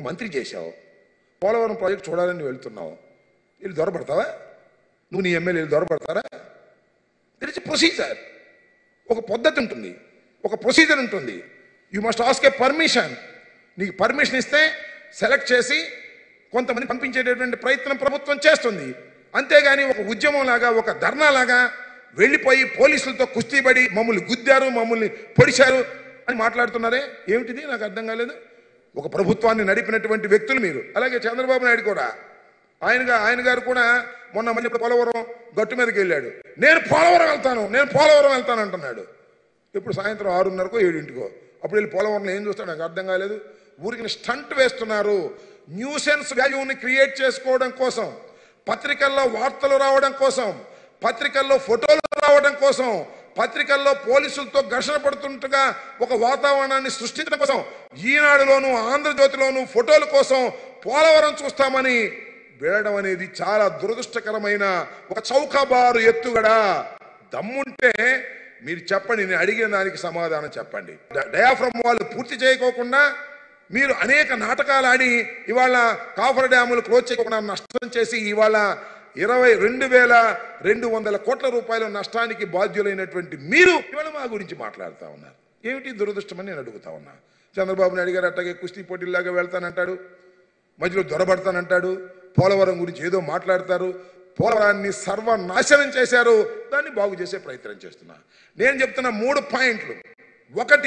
మంత్రి చేశావు పోలవరం ప్రాజెక్ట్ చూడాలని నువ్వు వెళ్తున్నావు వీళ్ళు దొరపడతావా నువ్వు నీ ఎమ్మెల్యేలు దొరపడతారా తెలిసి ప్రొసీజర్ ఒక పద్ధతి ఉంటుంది ఒక ప్రొసీజర్ ఉంటుంది you must ask a permission నీకు పర్మిషన్ ఇస్తే సెలెక్ట్ చేసి కొంతమంది పంపించేటటువంటి ప్రయత్నం ప్రభుత్వం చేస్తుంది అంతేగాని ఒక ఉద్యమం లాగా ఒక ధర్నా లాగా వెళ్ళిపోయి పోలీసులతో కుస్తీపడి మమ్మల్ని గుద్దారు మమ్మల్ని పొడిచారు అని మాట్లాడుతున్నారే ఏమిటిది నాకు అర్థం కాలేదు ఒక ప్రభుత్వాన్ని నడిపినటువంటి వ్యక్తులు మీరు అలాగే చంద్రబాబు నాయుడు కూడా ఆయనగా ఆయన గారు కూడా మొన్న మళ్ళీ పోలవరం గట్టు మీదకి వెళ్ళాడు నేను పోలవరం వెళ్తాను నేను పోలవరం వెళ్తాను అంటున్నాడు ఇప్పుడు సాయంత్రం ఆరున్నరకో ఏడింటికో అప్పుడు వెళ్ళి పోలవరంలో ఏం చూస్తాడు నాకు అర్థం కాలేదు ఊరికి స్టంట్ వేస్తున్నారు న్యూసెన్స్ వాల్యూని క్రియేట్ చేసుకోవడం కోసం పత్రికల్లో వార్తలు రావడం కోసం పత్రికల్లో ఫోటోలు రావడం కోసం పత్రికల్లో పోలీసులతో ఘర్షణ పడుతుండగా ఒక వాతావరణాన్ని సృష్టించడం కోసం ఈనాడులోను ఆంధ్రజ్యోతిలోను ఫోటోల కోసం పోలవరం చూస్తామని వెళ్ళడం అనేది చాలా దురదృష్టకరమైన ఒక చౌకబారు ఎత్తుగడా దమ్ముంటే మీరు చెప్పండి నేను అడిగిన దానికి సమాధానం చెప్పండి డ- డయాఫ్రమ్ వాళ్ళు పూర్తి చేయకోకుండా మీరు అనేక నాటకాలు ఆడి ఇవాళ కాఫర్ డ్యాములు క్లోజ్ చేయకుండా నష్టం చేసి ఇవాళ ఇరవై రెండు వేల రెండు వందల కోట్ల రూపాయల నష్టానికి బాధ్యులైనటువంటి మీరు ఇవాళ మా గురించి మాట్లాడుతూ ఉన్నారు ఏమిటి దురదృష్టం అని నేను అడుగుతా ఉన్నా చంద్రబాబు నాయుడు గారు అట్టగే కుస్తీ పోటీల్లాగా వెళ్తానంటాడు మధ్యలో దొరబడతానంటాడు పోలవరం గురించి ఏదో మాట్లాడతారు పోలవరాన్ని సర్వనాశనం చేశారు దాన్ని బాగు చేసే ప్రయత్నం చేస్తున్నా నేను చెప్తున్న మూడు పాయింట్లు ఒకటి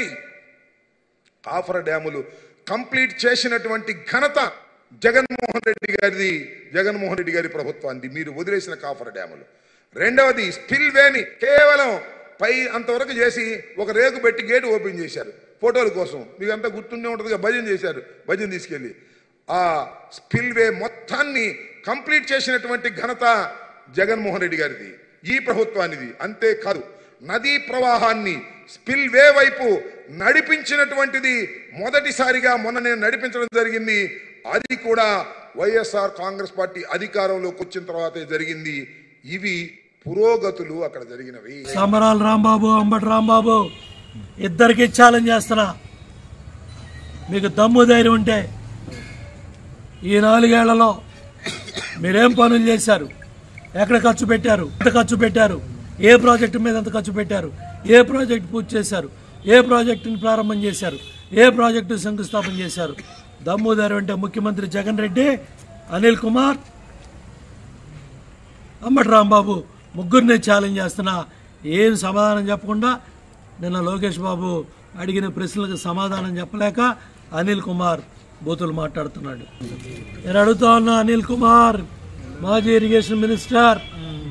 కాఫర్ డ్యాములు కంప్లీట్ చేసినటువంటి ఘనత జగన్మోహన్ రెడ్డి గారిది జగన్మోహన్ రెడ్డి గారి ప్రభుత్వాన్ని మీరు వదిలేసిన కాఫర్ డ్యాములు రెండవది స్పిల్ వేని కేవలం పై అంతవరకు చేసి ఒక రేకు పెట్టి గేటు ఓపెన్ చేశారు ఫోటోల కోసం మీకు అంతా గుర్తుండే ఉంటుందిగా భజన చేశారు భజన తీసుకెళ్ళి ఆ స్పిల్ వే మొత్తాన్ని కంప్లీట్ చేసినటువంటి ఘనత జగన్మోహన్ రెడ్డి గారిది ఈ ప్రభుత్వానిది అంతేకాదు నదీ ప్రవాహాన్ని స్పిల్ వే వైపు నడిపించినటువంటిది మొదటిసారిగా మొన్న నేను నడిపించడం జరిగింది అది కూడా వైఎస్ఆర్ కాంగ్రెస్ పార్టీ అధికారంలోకి వచ్చిన తర్వాతే జరిగింది ఇవి పురోగతులు అక్కడ జరిగినవి సమరాలు రాంబాబు అంబటి రాంబాబు ఇద్దరికి ఛాలెంజ్ చేస్తున్నా మీకు దమ్ము ధైర్యం ఉంటే ఈ నాలుగేళ్లలో మీరేం పనులు చేశారు ఎక్కడ ఖర్చు పెట్టారు ఎంత ఖర్చు పెట్టారు ఏ ప్రాజెక్టు మీద ఎంత ఖర్చు పెట్టారు ఏ ప్రాజెక్టు పూర్తి చేశారు ఏ ప్రాజెక్టుని ప్రారంభం చేశారు ఏ ప్రాజెక్టు శంకుస్థాపన చేశారు దమ్ము ధైర్యం అంటే ముఖ్యమంత్రి జగన్ రెడ్డి అనిల్ కుమార్ అంబటి రాంబాబు ముగ్గురిని ఛాలెంజ్ చేస్తున్నా ఏం సమాధానం చెప్పకుండా నిన్న లోకేష్ బాబు అడిగిన ప్రశ్నలకు సమాధానం చెప్పలేక అనిల్ కుమార్ బూతులు మాట్లాడుతున్నాడు నేను అడుగుతా ఉన్నా అనిల్ కుమార్ మాజీ ఇరిగేషన్ మినిస్టర్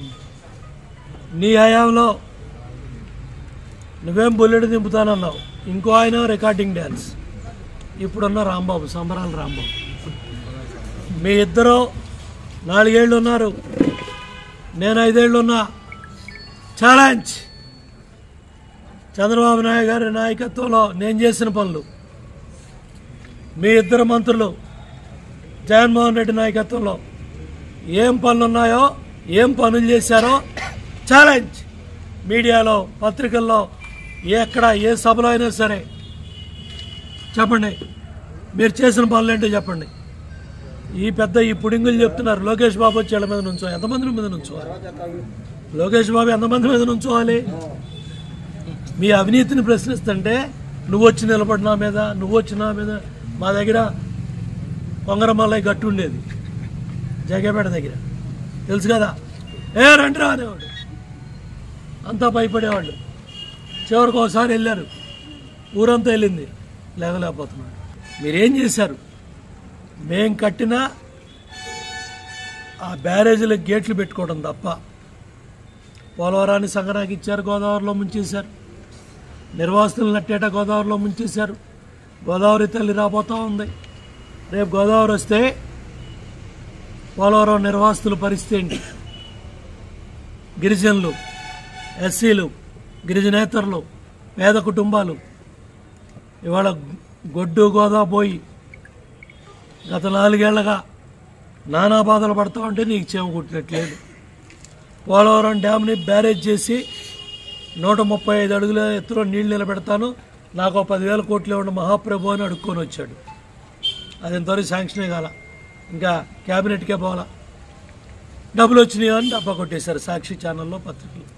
నీ హయాంలో నువ్వేం బుల్లెట్ దింపుతానన్నావు ఇంకో ఆయన రికార్డింగ్ డ్యాన్స్ ఇప్పుడున్న రాంబాబు సంబరాల రాంబాబు మీ ఇద్దరు నాలుగేళ్ళు ఉన్నారు నేను ఐదేళ్ళు ఉన్నా ఛాలెంజ్ చంద్రబాబు నాయుడు గారి నాయకత్వంలో నేను చేసిన పనులు మీ ఇద్దరు మంత్రులు జగన్మోహన్ రెడ్డి నాయకత్వంలో ఏం పనులు ఉన్నాయో ఏం పనులు చేశారో ఛాలెంజ్ మీడియాలో పత్రికల్లో ఎక్కడ ఏ సభలో అయినా సరే చెప్పండి మీరు చేసిన పనులు ఏంటో చెప్పండి ఈ పెద్ద ఈ పుడింగులు చెప్తున్నారు లోకేష్ బాబు వచ్చి వీళ్ళ మీద నుంచో ఎంతమంది మీద నుంచోవాలి లోకేష్ బాబు ఎంతమంది మీద నుంచోవాలి మీ అవినీతిని ప్రశ్నిస్తుంటే నువ్వు వచ్చి నిలబడి నా మీద నువ్వు వచ్చి నా మీద మా దగ్గర కొంగరమల్లయ్య గట్టు ఉండేది జగేపేట దగ్గర తెలుసు కదా ఏ రండిరా అనేవాడు అంతా భయపడేవాళ్ళు చివరికి ఒకసారి వెళ్ళారు ఊరంతా వెళ్ళింది లేవలేకపోతున్నాడు మీరేం చేశారు మేం కట్టిన ఆ బ్యారేజీలకు గేట్లు పెట్టుకోవడం తప్ప పోలవరాన్ని సంగరాకి ఇచ్చారు గోదావరిలో ముంచేశారు నిర్వాసితులు నట్టేట గోదావరిలో ముంచేశారు గోదావరి తల్లి రాబోతా ఉంది రేపు గోదావరి వస్తే పోలవరం నిర్వాసితుల పరిస్థితి ఏంటి గిరిజనులు ఎస్సీలు గిరిజనేతరులు పేద కుటుంబాలు ఇవాళ గొడ్డు గోదా పోయి గత నాలుగేళ్లగా నానా బాధలు పడతా ఉంటే నీకు చేమ కుట్టినట్లేదు పోలవరం డ్యామ్ని బ్యారేజ్ చేసి నూట ముప్పై ఐదు అడుగుల ఎత్తులో నీళ్లు నిలబెడతాను నాకు ఓ పదివేల కోట్లు ఇవ్వండి మహాప్రభు అని అడుక్కొని వచ్చాడు అది ఇంతవరకు శాంక్షనే కాల ఇంకా క్యాబినెట్కే పోవాలా డబ్బులు వచ్చినాయో అని డబ్బా కొట్టేశారు సాక్షి ఛానల్లో పత్రికలు